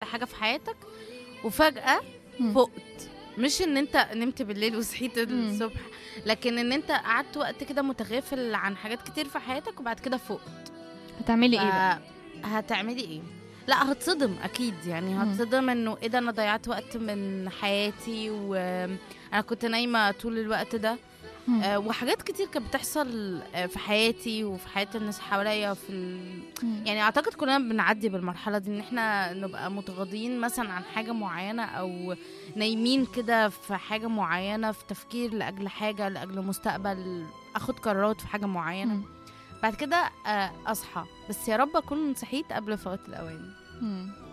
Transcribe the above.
حاجه في حياتك وفجاه مم. فقت مش ان انت نمت بالليل وصحيت مم. الصبح لكن ان انت قعدت وقت كده متغافل عن حاجات كتير في حياتك وبعد كده فقت هتعملي ايه بقى ف- هتعملي ايه لا هتصدم اكيد يعني مم. هتصدم انه ايه ده انا ضيعت وقت من حياتي وانا كنت نايمه طول الوقت ده مم. آه، وحاجات كتير كانت بتحصل آه، في حياتي وفي حياه الناس حواليا في ال... مم. يعني اعتقد كلنا بنعدي بالمرحله دي ان احنا نبقى متغاضين مثلا عن حاجه معينه او نايمين كده في حاجه معينه في تفكير لاجل حاجه لاجل مستقبل اخد قرارات في حاجه معينه مم. بعد كده آه، اصحى بس يا رب اكون صحيت قبل فوات الاوان مم.